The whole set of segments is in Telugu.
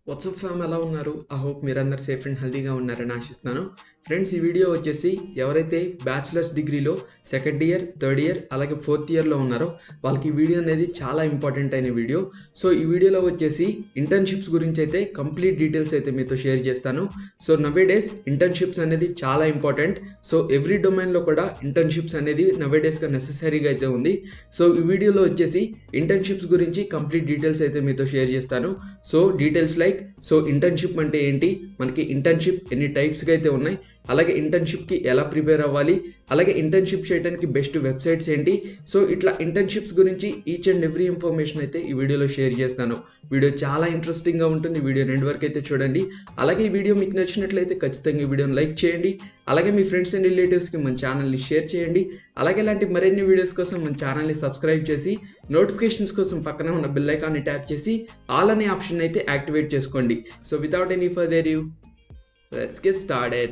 వాట్సప్ ఫ్యామ్ ఎలా ఉన్నారు ఐ హోప్ మీరందరు సేఫ్ అండ్ హెల్తీగా ఉన్నారని ఆశిస్తున్నాను ఫ్రెండ్స్ ఈ వీడియో వచ్చేసి ఎవరైతే బ్యాచిలర్స్ డిగ్రీలో సెకండ్ ఇయర్ థర్డ్ ఇయర్ అలాగే ఫోర్త్ ఇయర్లో ఉన్నారో వాళ్ళకి ఈ వీడియో అనేది చాలా ఇంపార్టెంట్ అయిన వీడియో సో ఈ వీడియోలో వచ్చేసి ఇంటర్న్షిప్స్ గురించి అయితే కంప్లీట్ డీటెయిల్స్ అయితే మీతో షేర్ చేస్తాను సో నవే డేస్ ఇంటర్న్షిప్స్ అనేది చాలా ఇంపార్టెంట్ సో ఎవ్రీ డొమైన్లో కూడా ఇంటర్న్షిప్స్ అనేది నవే డేస్గా నెససరీగా అయితే ఉంది సో ఈ వీడియోలో వచ్చేసి ఇంటర్న్షిప్స్ గురించి కంప్లీట్ డీటెయిల్స్ అయితే మీతో షేర్ చేస్తాను so details like so internship అంటే ఏంటి మనకి ఇంటర్న్షిప్ ఎన్ని టైప్స్గా అయితే ఉన్నాయి అలాగే ఇంటర్న్షిప్కి ఎలా ప్రిపేర్ అవ్వాలి అలాగే ఇంటర్న్షిప్ చేయడానికి బెస్ట్ వెబ్సైట్స్ ఏంటి సో ఇట్లా ఇంటర్న్షిప్స్ గురించి ఈచ్ అండ్ ఎవ్రీ ఇన్ఫర్మేషన్ అయితే ఈ వీడియోలో షేర్ చేస్తాను వీడియో చాలా ఇంట్రెస్టింగ్గా ఉంటుంది వీడియో రెండు వరకు అయితే చూడండి అలాగే ఈ వీడియో మీకు నచ్చినట్లయితే ఖచ్చితంగా ఈ వీడియోని లైక్ చేయండి అలాగే మీ ఫ్రెండ్స్ అండ్ రిలేటివ్స్కి మన ఛానల్ని షేర్ చేయండి అలాగే ఇలాంటి మరిన్ని వీడియోస్ కోసం మన ఛానల్ని సబ్స్క్రైబ్ చేసి నోటిఫికేషన్స్ కోసం పక్కన ఉన్న బెల్ ఐకాన్ని ట్యాప్ చేసి ఆల్ అనే ఆప్షన్ అయితే యాక్టివేట్ చేసుకోండి so without any further you let's get started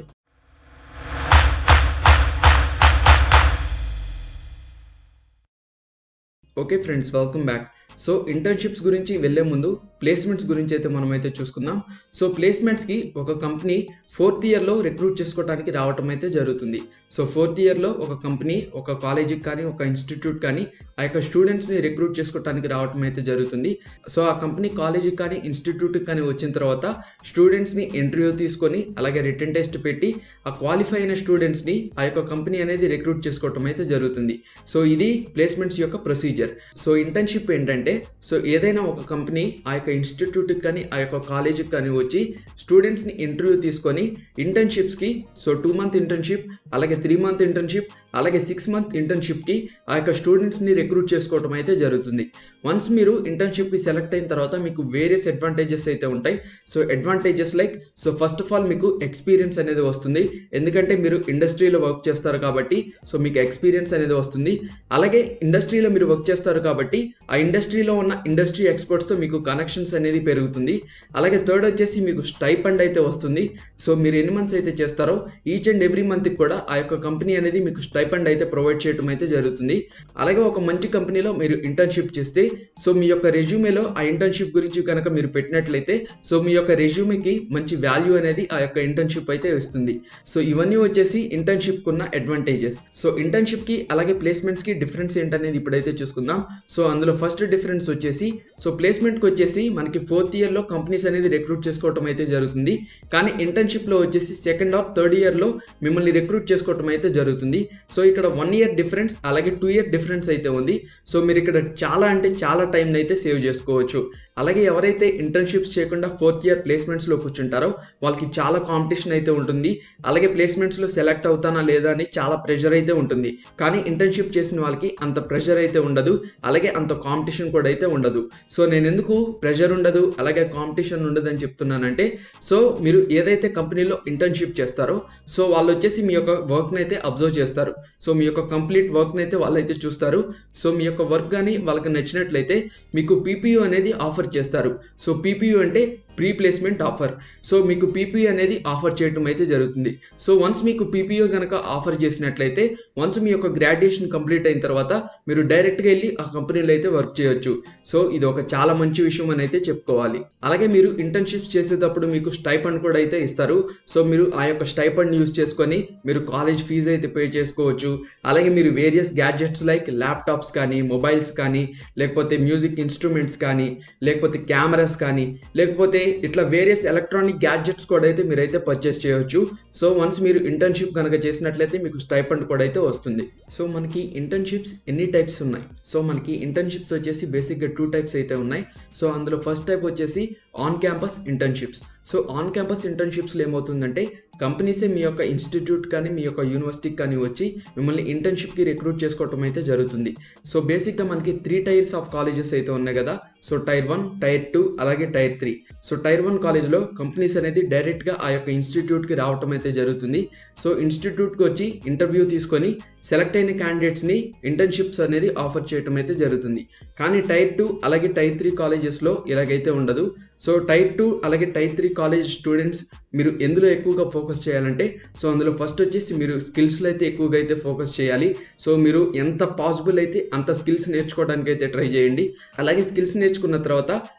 okay friends welcome back so internships గురించి వెళ్ళే ముందు ప్లేస్మెంట్స్ గురించి అయితే మనమైతే చూసుకుందాం సో ప్లేస్మెంట్స్కి ఒక కంపెనీ ఫోర్త్ ఇయర్లో రిక్రూట్ చేసుకోవడానికి రావటం అయితే జరుగుతుంది సో ఫోర్త్ ఇయర్లో ఒక కంపెనీ ఒక కాలేజీకి కానీ ఒక ఇన్స్టిట్యూట్ కానీ ఆ యొక్క స్టూడెంట్స్ని రిక్రూట్ చేసుకోవడానికి రావటం అయితే జరుగుతుంది సో ఆ కంపెనీ కాలేజీకి కానీ ఇన్స్టిట్యూట్కి కానీ వచ్చిన తర్వాత స్టూడెంట్స్ని ఇంటర్వ్యూ తీసుకొని అలాగే రిటర్న్ టెస్ట్ పెట్టి ఆ క్వాలిఫై అయిన స్టూడెంట్స్ని ఆ యొక్క కంపెనీ అనేది రిక్రూట్ చేసుకోవటం అయితే జరుగుతుంది సో ఇది ప్లేస్మెంట్స్ యొక్క ప్రొసీజర్ సో ఇంటర్న్షిప్ ఏంటంటే సో ఏదైనా ఒక కంపెనీ ఆ యొక్క ఇన్స్టిట్యూట్కి కానీ ఆ యొక్క కాలేజీకి కానీ వచ్చి స్టూడెంట్స్ని ఇంటర్వ్యూ తీసుకొని ఇంటర్న్షిప్స్కి సో టూ మంత్ ఇంటర్న్షిప్ అలాగే త్రీ మంత్ ఇంటర్న్షిప్ అలాగే సిక్స్ మంత్ ఇంటర్న్షిప్కి ఆ యొక్క స్టూడెంట్స్ని రిక్రూట్ చేసుకోవడం అయితే జరుగుతుంది వన్స్ మీరు ఇంటర్న్షిప్కి సెలెక్ట్ అయిన తర్వాత మీకు వేరియస్ అడ్వాంటేజెస్ అయితే ఉంటాయి so advantages like so first of all మీకు ఎక్స్పీరియన్స్ అనేది వస్తుంది ఎందుకంటే మీరు ఇండస్ట్రీలో వర్క్ చేస్తారు కాబట్టి సో మీకు ఎక్స్పీరియన్స్ అనేది వస్తుంది అలాగే ఇండస్ట్రీలో మీరు వర్క్ చేస్తారు కాబట్టి ఆ ఇండస్ట్రీలో ఉన్న ఇండస్ట్రీ ఎక్స్పర్ట్స్తో మీకు కనెక్షన్స్ అనేది పెరుగుతుంది అలాగే థర్డ్ వచ్చేసి మీకు స్టైపండ్ అయితే వస్తుంది సో మీరు ఎన్ని మంత్స్ అయితే చేస్తారో ఈచ్ అండ్ ఎవ్రీ మంత్కి కూడా ఆ యొక్క కంపెనీ అనేది మీకు స్టైపండ్ అయితే ప్రొవైడ్ చేయడం అయితే జరుగుతుంది అలాగే ఒక మంచి కంపెనీలో మీరు ఇంటర్న్షిప్ చేస్తే సో మీ యొక్క రెజ్యూమేలో ఆ ఇంటర్న్షిప్ గురించి కనుక మీరు పెట్టినట్లయితే సో మీ యొక్క రెజ్యూమేకి మంచి వాల్యూ అనేది ఆ యొక్క ఇంటర్న్షిప్ అయితే ఇస్తుంది సో ఇవన్నీ వచ్చేసి ఇంటర్న్షిప్ ఉన్న అడ్వాంటేజెస్ సో ఇంటర్న్షిప్కి అలాగే ప్లేస్మెంట్స్కి డిఫరెన్స్ ఏంటనేది ఇప్పుడైతే చూసుకుందాం సో అందులో ఫస్ట్ డిఫరెన్స్ వచ్చేసి సో ప్లేస్మెంట్కి వచ్చేసి మనకి ఫోర్త్ ఇయర్లో కంపెనీస్ అనేది రిక్రూట్ చేసుకోవడం అయితే జరుగుతుంది కానీ ఇంటర్న్షిప్లో వచ్చేసి సెకండ్ ఆర్ థర్డ్ ఇయర్లో మిమ్మల్ని రిక్రూట్ చేసుకోవడం అయితే జరుగుతుంది సో ఇక్కడ వన్ ఇయర్ డిఫరెన్స్ అలాగే టూ ఇయర్ డిఫరెన్స్ అయితే ఉంది సో మీరు ఇక్కడ చాలా అంటే చాలా టైంని అయితే సేవ్ చేసుకోవచ్చు అలాగే ఎవరైతే ఇంటర్న్షిప్స్ చేయకుండా ఫోర్త్ ఇయర్ ప్లేస్మెంట్స్లో కూర్చుంటారో వాళ్ళకి చాలా కాంపిటీషన్ అయితే ఉంటుంది అలాగే ప్లేస్మెంట్స్లో సెలెక్ట్ అవుతానా లేదా అని చాలా ప్రెషర్ అయితే ఉంటుంది కానీ ఇంటర్న్షిప్ చేసిన వాళ్ళకి అంత ప్రెషర్ అయితే ఉండదు అలాగే అంత కాంపిటీషన్ కూడా అయితే ఉండదు సో నేను ఎందుకు ప్రెషర్ ఉండదు అలాగే కాంపిటీషన్ ఉండదు అని చెప్తున్నానంటే సో మీరు ఏదైతే కంపెనీలో ఇంటర్న్షిప్ చేస్తారో సో వాళ్ళు వచ్చేసి మీ యొక్క వర్క్ని అయితే అబ్జర్వ్ చేస్తారు సో మీ యొక్క కంప్లీట్ వర్క్ని అయితే వాళ్ళు అయితే చూస్తారు సో మీ యొక్క వర్క్ కానీ వాళ్ళకి నచ్చినట్లయితే మీకు పీపీయూ అనేది ఆఫర్ చేస్తారు సో పీపీయూ అంటే ప్రీ ప్లేస్మెంట్ ఆఫర్ సో మీకు పీపీయూ అనేది ఆఫర్ చేయటం అయితే జరుగుతుంది సో వన్స్ మీకు పీపీయూ కనుక ఆఫర్ చేసినట్లయితే వన్స్ మీ యొక్క గ్రాడ్యుయేషన్ కంప్లీట్ అయిన తర్వాత మీరు డైరెక్ట్గా వెళ్ళి ఆ కంపెనీలో అయితే వర్క్ చేయొచ్చు సో ఇది ఒక చాలా మంచి విషయం అని అయితే చెప్పుకోవాలి అలాగే మీరు ఇంటర్న్షిప్స్ చేసేటప్పుడు మీకు స్టైపండ్ కూడా అయితే ఇస్తారు సో మీరు ఆ యొక్క స్టైపండ్ యూస్ చేసుకొని మీరు కాలేజ్ ఫీజు అయితే పే చేసుకోవచ్చు అలాగే మీరు వేరియస్ గ్యాడ్జెట్స్ లైక్ ల్యాప్టాప్స్ కానీ మొబైల్స్ కానీ లేకపోతే మ్యూజిక్ ఇన్స్ట్రుమెంట్స్ కానీ లేకపోతే కెమెరాస్ కానీ లేకపోతే ఇట్లా వేరియస్ ఎలక్ట్రానిక్ గ్యాడ్జెట్స్ కూడా అయితే మీరైతే పర్చేస్ చేయవచ్చు సో వన్స్ మీరు ఇంటర్న్షిప్ కనుక చేసినట్లయితే మీకు స్టైపండ్ కూడా అయితే వస్తుంది సో మనకి ఇంటర్న్షిప్స్ ఎన్ని టైప్స్ ఉన్నాయి సో మనకి ఇంటర్న్షిప్స్ వచ్చేసి బేసిక్గా టూ టైప్స్ అయితే ఉన్నాయి సో అందులో ఫస్ట్ టైప్ వచ్చేసి on campus internships so on campus ఇంటర్న్షిప్స్లో ఏమవుతుందంటే కంపెనీసే మీ యొక్క ఇన్స్టిట్యూట్ కానీ మీ యొక్క యూనివర్సిటీకి కానీ వచ్చి మిమ్మల్ని ఇంటర్న్షిప్కి రిక్రూట్ చేసుకోవటం అయితే జరుగుతుంది సో బేసిక్గా మనకి త్రీ టైర్స్ ఆఫ్ కాలేజెస్ అయితే ఉన్నాయి కదా so tier one tier two అలాగే tier three so tier one కాలేజ్లో కంపెనీస్ అనేది డైరెక్ట్గా ఆ యొక్క ఇన్స్టిట్యూట్కి రావటం అయితే జరుగుతుంది సో ఇన్స్టిట్యూట్కి వచ్చి ఇంటర్వ్యూ తీసుకొని సెలెక్ట్ అయిన క్యాండిడేట్స్ని ఇంటర్న్షిప్స్ అనేది ఆఫర్ చేయటం అయితే జరుగుతుంది కానీ టైర్ టూ అలాగే టైర్ త్రీ కాలేజెస్లో ఇలాగైతే ఉండదు సో టైర్ టూ అలాగే టైర్ త్రీ కాలేజ్ స్టూడెంట్స్ మీరు ఎందులో ఎక్కువగా ఫోకస్ చేయాలంటే సో అందులో ఫస్ట్ వచ్చేసి మీరు స్కిల్స్లో అయితే ఎక్కువగా అయితే ఫోకస్ చేయాలి సో మీరు ఎంత పాసిబుల్ అయితే అంత స్కిల్స్ నేర్చుకోవడానికి అయితే ట్రై చేయండి అలాగే స్కిల్స్ నేర్చుకున్న తర్వాత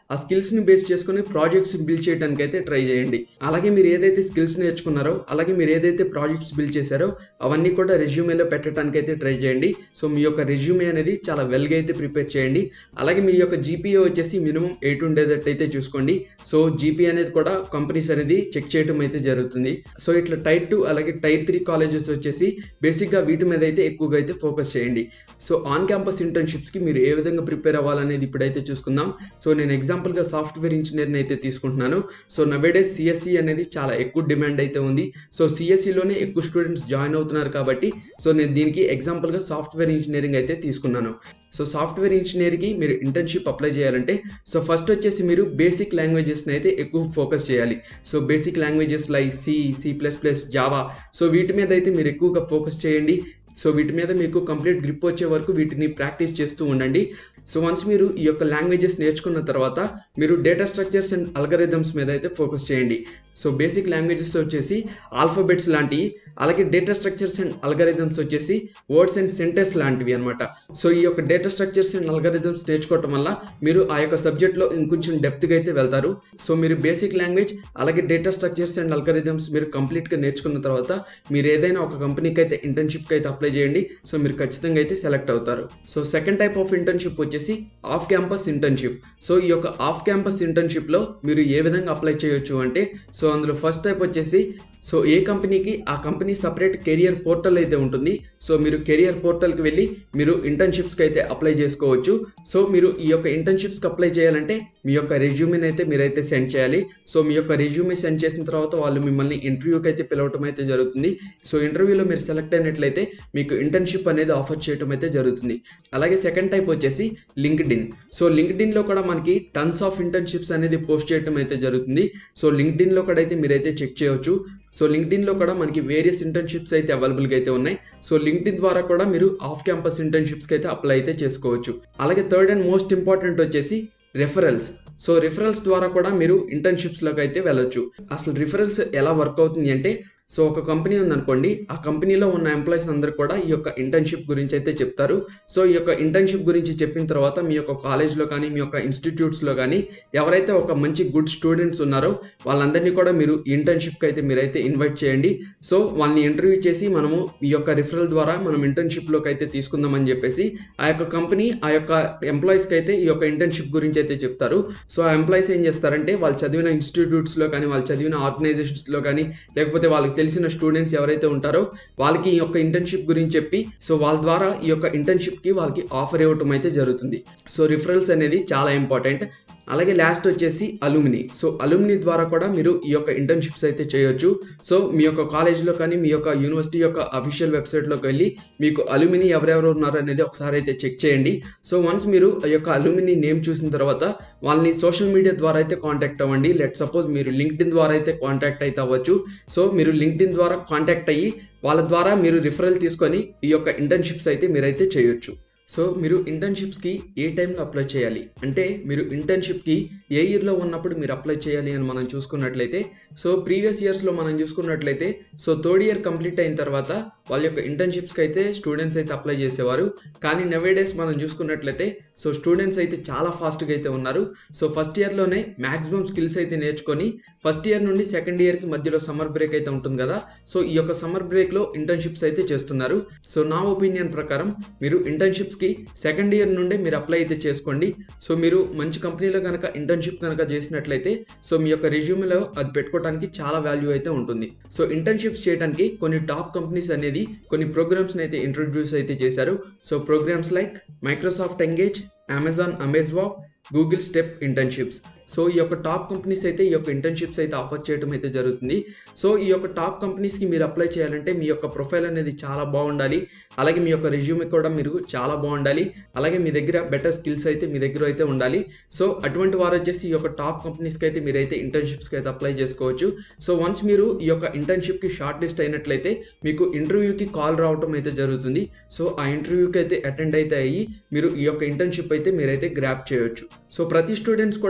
ఆ స్కిల్స్ని బేస్ చేసుకుని ప్రాజెక్ట్స్ బిల్డ్ చేయడానికి అయితే ట్రై చేయండి అలాగే మీరు ఏదైతే స్కిల్స్ నేర్చుకున్నారో అలాగే మీరు ఏదైతే ప్రాజెక్ట్స్ బిల్డ్ చేశారో అవన్నీ కూడా రెజ్యూమేలో పెట్టడానికి అయితే ట్రై చేయండి సో మీ యొక్క రెజ్యూమే అనేది చాలా వెల్గా అయితే ప్రిపేర్ చేయండి అలాగే మీ యొక్క జీపీఏ వచ్చేసి మినిమం ఎయిట్ ఉండేటట్టు అయితే చూసుకోండి సో జీపీ అనేది కూడా కంపెనీస్ అనేది చెక్ చేయడం అయితే జరుగుతుంది సో ఇట్లా టైర్ టూ అలాగే టైర్ త్రీ కాలేజెస్ వచ్చేసి బేసిక్గా వీటి మీద అయితే ఎక్కువగా అయితే ఫోకస్ చేయండి సో ఆన్ క్యాంపస్ ఇంటర్న్షిప్స్కి మీరు ఏ విధంగా ప్రిపేర్ అవ్వాలనేది ఇప్పుడైతే చూసుకుందాం సో నేను ఎగ్జాంపుల్గా సాఫ్ట్వేర్ ఇంజనీర్ని అయితే తీసుకుంటున్నాను సో నవేడేస్ సిఎస్సి అనేది చాలా ఎక్కువ డిమాండ్ అయితే ఉంది సో సిఎస్సిలోనే ఎక్కువ స్టూడెంట్స్ జాయిన్ అవుతున్నారు కాబట్టి సో నేను దీనికి ఎగ్జాంపుల్గా సాఫ్ట్వేర్ ఇంజనీరింగ్ అయితే తీసుకున్నాను సో సాఫ్ట్వేర్ ఇంజనీర్కి మీరు ఇంటర్న్షిప్ అప్లై చేయాలంటే సో ఫస్ట్ వచ్చేసి మీరు బేసిక్ లాంగ్వేజెస్ని అయితే ఎక్కువ ఫోకస్ చేయాలి so basic languages like C C plus plus Java so వీటి మీద అయితే మీరు ఎక్కువగా ఫోకస్ చేయండి సో వీటి మీద మీకు కంప్లీట్ గ్రిప్ వచ్చే వరకు వీటిని ప్రాక్టీస్ చేస్తూ ఉండండి సో వన్స్ మీరు ఈ యొక్క లాంగ్వేజెస్ నేర్చుకున్న తర్వాత మీరు డేటా స్ట్రక్చర్స్ అండ్ అల్గరిథమ్స్ మీద అయితే ఫోకస్ చేయండి సో బేసిక్ లాంగ్వేజెస్ వచ్చేసి ఆల్ఫాబెట్స్ లాంటివి అలాగే డేటా స్ట్రక్చర్స్ అండ్ అల్గరిథమ్స్ వచ్చేసి వర్డ్స్ అండ్ సెంటెన్స్ లాంటివి అనమాట సో ఈ యొక్క డేటా స్ట్రక్చర్స్ అండ్ అల్గరిథమ్స్ నేర్చుకోవటం వల్ల మీరు ఆ యొక్క సబ్జెక్ట్లో ఇంకొంచెం డెప్త్గా అయితే వెళ్తారు సో మీరు బేసిక్ లాంగ్వేజ్ అలాగే డేటా స్ట్రక్చర్స్ అండ్ అల్గరిథమ్స్ మీరు కంప్లీట్గా నేర్చుకున్న తర్వాత మీరు ఏదైనా ఒక కంపెనీకి అయితే ఇంటర్న్షిప్కి అయితే అప్లై చేయండి సో మీరు ఖచ్చితంగా అయితే సెలెక్ట్ అవుతారు so second type of internship వచ్చేసి ఆఫ్ క్యాంపస్ ఇంటర్న్షిప్ సో ఈ యొక్క ఆఫ్ క్యాంపస్ ఇంటర్న్షిప్లో మీరు ఏ విధంగా అప్లై చేయొచ్చు అంటే సో అందులో ఫస్ట్ టైప్ వచ్చేసి సో ఏ కంపెనీకి ఆ కంపెనీ సపరేట్ కెరియర్ పోర్టల్ అయితే ఉంటుంది సో మీరు కెరియర్ పోర్టల్కి వెళ్ళి మీరు ఇంటర్న్షిప్స్కి అయితే అప్లై చేసుకోవచ్చు సో మీరు ఈ యొక్క ఇంటర్న్షిప్స్కి అప్లై చేయాలంటే మీ యొక్క రెజ్యూమేని అయితే మీరైతే సెండ్ చేయాలి సో మీ యొక్క రెజ్యూమే సెండ్ చేసిన తర్వాత వాళ్ళు మిమ్మల్ని ఇంటర్వ్యూకి అయితే పిలవటం అయితే జరుగుతుంది సో ఇంటర్వ్యూలో మీరు సెలెక్ట్ అయినట్లయితే మీకు ఇంటర్న్షిప్ అనేది ఆఫర్ చేయడం అయితే జరుగుతుంది అలాగే సెకండ్ టైప్ వచ్చేసి లింక్డ్ ఇన్ సో లింక్డ్ ఇన్లో కూడా మనకి టన్స్ ఆఫ్ ఇంటర్న్షిప్స్ అనేది పోస్ట్ చేయడం అయితే జరుగుతుంది సో లింక్డ్ ఇన్లో కూడా అయితే మీరైతే చెక్ చేయవచ్చు సో లింక్డ్ఇన్లో కూడా మనకి వేరియస్ ఇంటర్న్షిప్స్ అయితే అవైలబుల్గా అయితే ఉన్నాయి సో లింక్డ్ఇన్ ద్వారా కూడా మీరు ఆఫ్ క్యాంపస్ ఇంటర్న్షిప్స్కి అయితే అప్లై అయితే చేసుకోవచ్చు అలాగే థర్డ్ అండ్ మోస్ట్ ఇంపార్టెంట్ వచ్చేసి రెఫరల్స్ సో రిఫరల్స్ ద్వారా కూడా మీరు ఇంటర్న్షిప్స్లోకి అయితే వెళ్ళొచ్చు అసలు రిఫరల్స్ ఎలా వర్క్ అవుతుంది అంటే సో ఒక కంపెనీ ఉందనుకోండి ఆ కంపెనీలో ఉన్న ఎంప్లాయీస్ అందరు కూడా ఈ యొక్క ఇంటర్న్షిప్ గురించి అయితే చెప్తారు సో ఈ యొక్క ఇంటర్న్షిప్ గురించి చెప్పిన తర్వాత మీ యొక్క కాలేజ్లో కానీ మీ యొక్క ఇన్స్టిట్యూట్స్లో కానీ ఎవరైతే ఒక మంచి గుడ్ స్టూడెంట్స్ ఉన్నారో వాళ్ళందరినీ కూడా మీరు ఇంటర్న్షిప్కి అయితే మీరైతే ఇన్వైట్ చేయండి సో వాళ్ళని ఇంటర్వ్యూ చేసి మనము ఈ యొక్క రిఫరల్ ద్వారా మనం ఇంటర్న్షిప్లోకి అయితే తీసుకుందామని చెప్పేసి ఆ యొక్క కంపెనీ ఆ యొక్క ఎంప్లాయీస్కి అయితే ఈ యొక్క ఇంటర్న్షిప్ గురించి అయితే చెప్తారు సో ఆ ఎంప్లాయీస్ ఏం చేస్తారంటే వాళ్ళు చదివిన ఇన్స్టిట్యూట్స్లో కానీ వాళ్ళు చదివిన ఆర్గనైజేషన్స్లో కానీ లేకపోతే వాళ్ళకి తెలిసిన స్టూడెంట్స్ ఎవరైతే ఉంటారో వాళ్ళకి ఈ యొక్క ఇంటర్న్షిప్ గురించి చెప్పి సో వాళ్ళ ద్వారా ఈ యొక్క ఇంటర్న్షిప్కి వాళ్ళకి ఆఫర్ ఇవ్వటం అయితే జరుగుతుంది సో రిఫరల్స్ అనేది చాలా ఇంపార్టెంట్ అలాగే లాస్ట్ వచ్చేసి అలుమిని సో అలుమిని ద్వారా కూడా మీరు ఈ యొక్క ఇంటర్న్షిప్స్ అయితే చేయొచ్చు సో మీ యొక్క కాలేజ్లో కానీ మీ యొక్క యూనివర్సిటీ యొక్క అఫీషియల్ వెబ్సైట్లోకి వెళ్ళి మీకు అలుమిని ఎవరెవరు ఉన్నారు అనేది ఒకసారి అయితే చెక్ చేయండి సో వన్స్ మీరు ఆ యొక్క అలుమిని నేమ్ చూసిన తర్వాత వాళ్ళని సోషల్ మీడియా ద్వారా అయితే కాంటాక్ట్ అవ్వండి లెట్ సపోజ్ మీరు లింక్డ్ఇన్ ద్వారా అయితే కాంటాక్ట్ అయితే అవ్వచ్చు సో మీరు లింక్డ్ఇన్ ద్వారా కాంటాక్ట్ అయ్యి వాళ్ళ ద్వారా మీరు రిఫరల్ తీసుకొని ఈ యొక్క ఇంటర్న్షిప్స్ అయితే మీరైతే చేయొచ్చు సో మీరు ఇంటర్న్షిప్స్కి ఏ టైంలో అప్లై చేయాలి అంటే మీరు ఇంటర్న్షిప్కి ఏ ఇయర్లో ఉన్నప్పుడు మీరు అప్లై చేయాలి అని మనం చూసుకున్నట్లయితే సో ప్రీవియస్ ఇయర్స్లో మనం చూసుకున్నట్లయితే సో థర్డ్ ఇయర్ కంప్లీట్ అయిన తర్వాత వాళ్ళ యొక్క ఇంటర్న్షిప్స్కి అయితే స్టూడెంట్స్ అయితే అప్లై చేసేవారు కానీ నవేడేస్ మనం చూసుకున్నట్లయితే సో స్టూడెంట్స్ అయితే చాలా ఫాస్ట్గా అయితే ఉన్నారు సో ఫస్ట్ ఇయర్లోనే మ్యాక్సిమం స్కిల్స్ అయితే నేర్చుకొని ఫస్ట్ ఇయర్ నుండి సెకండ్ ఇయర్కి మధ్యలో సమ్మర్ బ్రేక్ అయితే ఉంటుంది కదా సో ఈ యొక్క సమ్మర్ బ్రేక్లో ఇంటర్న్షిప్స్ అయితే చేస్తున్నారు సో నా ఒపీనియన్ ప్రకారం మీరు ఇంటర్న్షిప్స్కి సెకండ్ ఇయర్ నుండే మీరు అప్లై అయితే చేసుకోండి సో మీరు మంచి కంపెనీలో కనుక ఇంటర్న్షిప్ కనుక చేసినట్లయితే సో మీ యొక్క రెజ్యూమ్లో అది పెట్టుకోవడానికి చాలా వాల్యూ అయితే ఉంటుంది సో ఇంటర్న్షిప్స్ చేయడానికి కొన్ని టాప్ కంపెనీస్ అనేది కొన్ని ప్రోగ్రామ్స్ని అయితే ఇంట్రొడ్యూస్ అయితే చేశారు so programs like Microsoft Engage Amazon అమెజ్వాప్ గూగుల్ స్టెప్ ఇంటర్న్షిప్స్ సో ఈ యొక్క టాప్ కంపెనీస్ అయితే ఈ యొక్క ఇంటర్న్షిప్స్ అయితే ఆఫర్ చేయడం అయితే జరుగుతుంది సో ఈ యొక్క టాప్ కంపెనీస్కి మీరు అప్లై చేయాలంటే మీ యొక్క ప్రొఫైల్ అనేది చాలా బాగుండాలి అలాగే మీ యొక్క రెజ్యూమే కూడా మీరు చాలా బాగుండాలి అలాగే మీ దగ్గర బెటర్ స్కిల్స్ అయితే మీ దగ్గర అయితే ఉండాలి సో అటువంటి వారు వచ్చేసి ఈ యొక్క టాప్ కంపెనీస్కి అయితే మీరైతే ఇంటర్న్షిప్స్కి అయితే అప్లై చేసుకోవచ్చు సో వన్స్ మీరు ఈ యొక్క ఇంటర్న్షిప్కి షార్ట్ లిస్ట్ అయినట్లయితే మీకు ఇంటర్వ్యూకి కాల్ రావటం అయితే జరుగుతుంది సో ఆ ఇంటర్వ్యూకి అయితే అటెండ్ అయితే అయ్యి మీరు ఈ యొక్క ఇంటర్న్షిప్ అయితే మీరైతే గ్రాప్ చేయొచ్చు సో ప్రతి స్టూడెంట్స్ కూడా ఈ యొక్క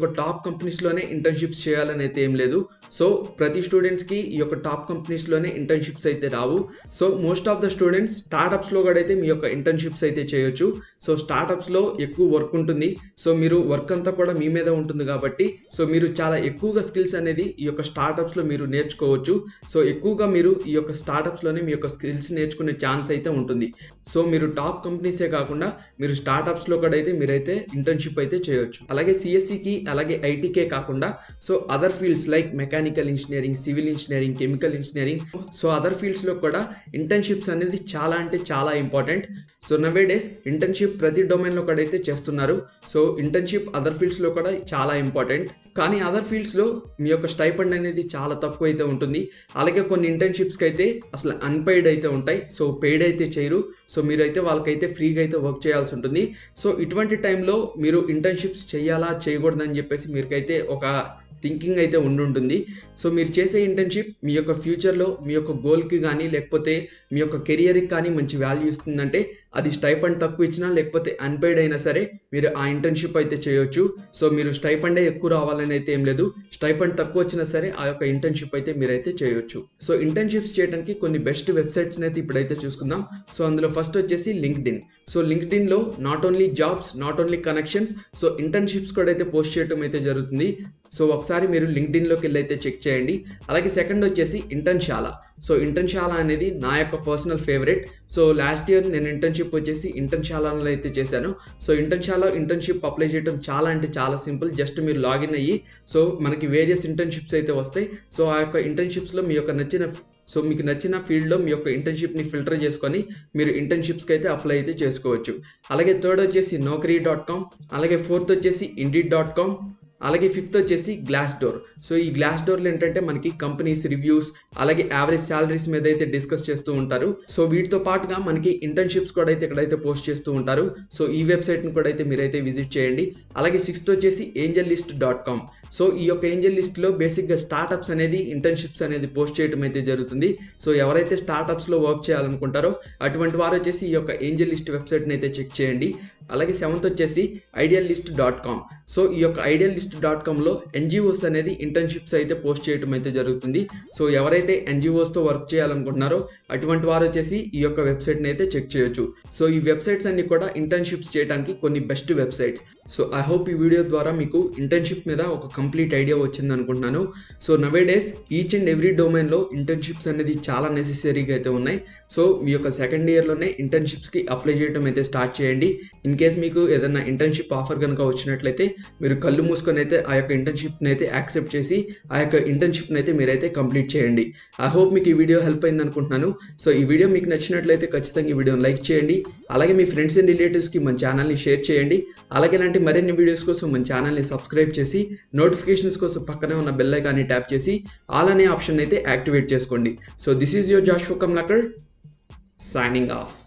యొక్క టాప్ కంపెనీస్లోనే ఇంటర్న్షిప్స్ చేయాలని అయితే ఏం లేదు సో ప్రతి స్టూడెంట్స్కి ఈ యొక్క టాప్ కంపెనీస్లోనే ఇంటర్న్షిప్స్ అయితే రావు so most of the students స్టార్టప్స్లో కూడా అయితే మీ యొక్క ఇంటర్న్షిప్స్ అయితే చేయొచ్చు సో స్టార్టప్స్లో ఎక్కువ వర్క్ ఉంటుంది సో మీరు వర్క్ అంతా కూడా మీ మీద ఉంటుంది కాబట్టి సో మీరు చాలా ఎక్కువగా స్కిల్స్ అనేది ఈ యొక్క స్టార్టప్స్లో మీరు నేర్చుకోవచ్చు సో ఎక్కువగా మీరు ఈ యొక్క స్టార్టప్స్లోనే మీ యొక్క స్కిల్స్ నేర్చుకునే ఛాన్స్ అయితే ఉంటుంది సో మీరు టాప్ కంపెనీసే కాకుండా మీరు స్టార్టప్స్లో కూడా అయితే మీరైతే ఇంటర్న్షిప్ అయితే చేయొచ్చు అలాగే సిఎస్సికి అలాగే ఐటీకే కాకుండా so other fields like mechanical engineering civil engineering chemical engineering so other ఫీల్డ్స్లో కూడా ఇంటర్న్షిప్స్ అనేది చాలా అంటే చాలా important so nowadays internship ప్రతి డొమైన్లో కూడా అయితే చేస్తున్నారు సో ఇంటర్న్షిప్ అదర్ ఫీల్డ్స్లో కూడా చాలా ఇంపార్టెంట్ కానీ అదర్ ఫీల్డ్స్లో మీ యొక్క స్టైపండ్ అనేది చాలా తక్కువ అయితే ఉంటుంది అలాగే కొన్ని ఇంటర్న్షిప్స్కి అయితే అసలు అన్పెయిడ్ అయితే ఉంటాయి సో పెయిడ్ అయితే చేయరు సో మీరైతే వాళ్ళకైతే ఫ్రీగా అయితే వర్క్ చేయాల్సి ఉంటుంది సో ఇటువంటి టైంలో మీరు ఇంటర్న్షిప్స్ చేయాలా చేయకూడదని చెప్పేసి మీకైతే ఒక థింకింగ్ అయితే ఉండుంటుంది సో మీరు చేసే ఇంటర్న్షిప్ మీ యొక్క ఫ్యూచర్లో మీ యొక్క గోల్కి కానీ లేకపోతే మీ యొక్క కెరియర్కి కానీ మంచి వాల్యూ ఇస్తుందంటే అది స్టైపండ్ తక్కువ ఇచ్చినా లేకపోతే అన్పెయిడ్ అయినా సరే మీరు ఆ ఇంటర్న్షిప్ అయితే చేయొచ్చు సో మీరు స్టైపండే ఎక్కువ రావాలని అయితే ఏం లేదు స్టైపండ్ తక్కువ వచ్చినా సరే ఆ యొక్క ఇంటర్న్షిప్ అయితే మీరైతే చేయొచ్చు సో ఇంటర్న్షిప్స్ చేయడానికి కొన్ని బెస్ట్ వెబ్సైట్స్ని అయితే ఇప్పుడైతే చూసుకుందాం సో అందులో ఫస్ట్ వచ్చేసి లింక్డ్ ఇన్ సో లింక్డ్ ఇన్లో not only jobs not only connections so internships కూడా అయితే పోస్ట్ చేయడం అయితే జరుగుతుంది సో ఒకసారి మీరు లింక్డ్ ఇన్లోకి వెళ్ళి అయితే చెక్ చేయండి అలాగే సెకండ్ వచ్చేసి ఇంటర్న్షాల సో ఇంటర్న్షాల అనేది నా యొక్క personal favourite so last year నేను ఇంటర్న్షిప్ వచ్చేసి ఇంటర్న్షాలలో అయితే చేశాను సో ఇంటర్న్షాల ఇంటర్న్షిప్ అప్లై చేయడం చాలా అంటే చాలా సింపుల్ జస్ట్ మీరు లాగిన్ అయ్యి సో మనకి వేరియస్ ఇంటర్న్షిప్స్ అయితే వస్తాయి సో ఆ యొక్క ఇంటర్న్షిప్స్లో మీ యొక్క నచ్చిన సో మీకు నచ్చిన ఫీల్డ్లో మీ యొక్క ఇంటర్న్షిప్ని ఫిల్టర్ చేసుకొని మీరు ఇంటర్న్షిప్స్కి అయితే అప్లై అయితే చేసుకోవచ్చు అలాగే థర్డ్ వచ్చేసి నౌకరీ డాట్ కామ్ అలాగే ఫోర్త్ వచ్చేసి ఇండిడ్ డాట్ కామ్ అలాగే ఫిఫ్త్ వచ్చేసి గ్లాస్ డోర్ సో ఈ గ్లాస్ డోర్లు ఏంటంటే మనకి కంపెనీస్ రివ్యూస్ అలాగే యావరేజ్ శాలరీస్ మీద అయితే డిస్కస్ చేస్తూ ఉంటారు సో వీటితో పాటుగా మనకి ఇంటర్న్షిప్స్ కూడా అయితే ఇక్కడైతే పోస్ట్ చేస్తూ ఉంటారు సో ఈ వెబ్సైట్ని కూడా అయితే మీరైతే విజిట్ చేయండి అలాగే సిక్స్త్ వచ్చేసి AngelList dot com so ఈ యొక్క ఏంజల్ లిస్ట్లో బేసిక్గా స్టార్టప్స్ అనేది ఇంటర్న్షిప్స్ అనేది పోస్ట్ చేయడం అయితే జరుగుతుంది సో ఎవరైతే స్టార్టప్స్లో వర్క్ చేయాలనుకుంటారో అటువంటి వారు వచ్చేసి ఈ యొక్క ఏంజల్ లిస్ట్ వెబ్సైట్ని అయితే చెక్ చేయండి అలాగే సెవెంత్ వచ్చేసి Idealist dot com so ఈ యొక్క ఐడియల్ లిస్ట్ డాట్ కామ్లో ఎన్జిఓస్ అనేది ఇంటర్న్షిప్స్ అయితే పోస్ట్ చేయడం అయితే జరుగుతుంది సో ఎవరైతే ఎన్జిఓస్తో వర్క్ చేయాలనుకుంటున్నారో అటువంటి వారు వచ్చేసి ఈ యొక్క వెబ్సైట్ని అయితే చెక్ చేయొచ్చు సో ఈ వెబ్సైట్స్ అన్ని కూడా ఇంటర్న్షిప్స్ చేయడానికి కొన్ని best websites so I hope ఈ వీడియో ద్వారా మీకు ఇంటర్న్షిప్ మీద ఒక కంప్లీట్ ఐడియా వచ్చింది అనుకుంటున్నాను so nowadays each and every డొమైన్లో ఇంటర్న్షిప్స్ అనేది చాలా నెసెసరీగా అయితే ఉన్నాయి సో మీ యొక్క సెకండ్ ఇయర్లోనే ఇంటర్న్షిప్స్కి అప్లై చేయడం అయితే స్టార్ట్ చేయండి ఇన్ కేస్ మీకు ఏదైనా ఇంటర్న్షిప్ ఆఫర్ కనుక వచ్చినట్లయితే మీరు కళ్ళు మూసుకొని అయితే ఆ యొక్క ఇంటర్న్షిప్ని అయితే యాక్సెప్ట్ చేసి ఆ యొక్క ఇంటర్న్షిప్ని అయితే మీరైతే కంప్లీట్ చేయండి ఐ హోప్ మీకు ఈ వీడియో హెల్ప్ అయింది అనుకుంటున్నాను సో ఈ వీడియో మీకు నచ్చినట్లయితే ఖచ్చితంగా ఈ వీడియోని లైక్ చేయండి అలాగే మీ ఫ్రెండ్స్ అండ్ రిలేటివ్స్కి మన ఛానల్ని షేర్ చేయండి అలాగే ఇలాంటి మరిన్ని వీడియోస్ కోసం మన ఛానల్ని సబ్స్క్రైబ్ చేసి నోటిఫికేషన్స్ కోసం పక్కనే ఉన్న బెల్ ఐకాన్ని ట్యాప్ చేసి ఆల్ అనే ఆప్షన్ అయితే యాక్టివేట్ చేసుకోండి so this is your Jash Kamlakar signing of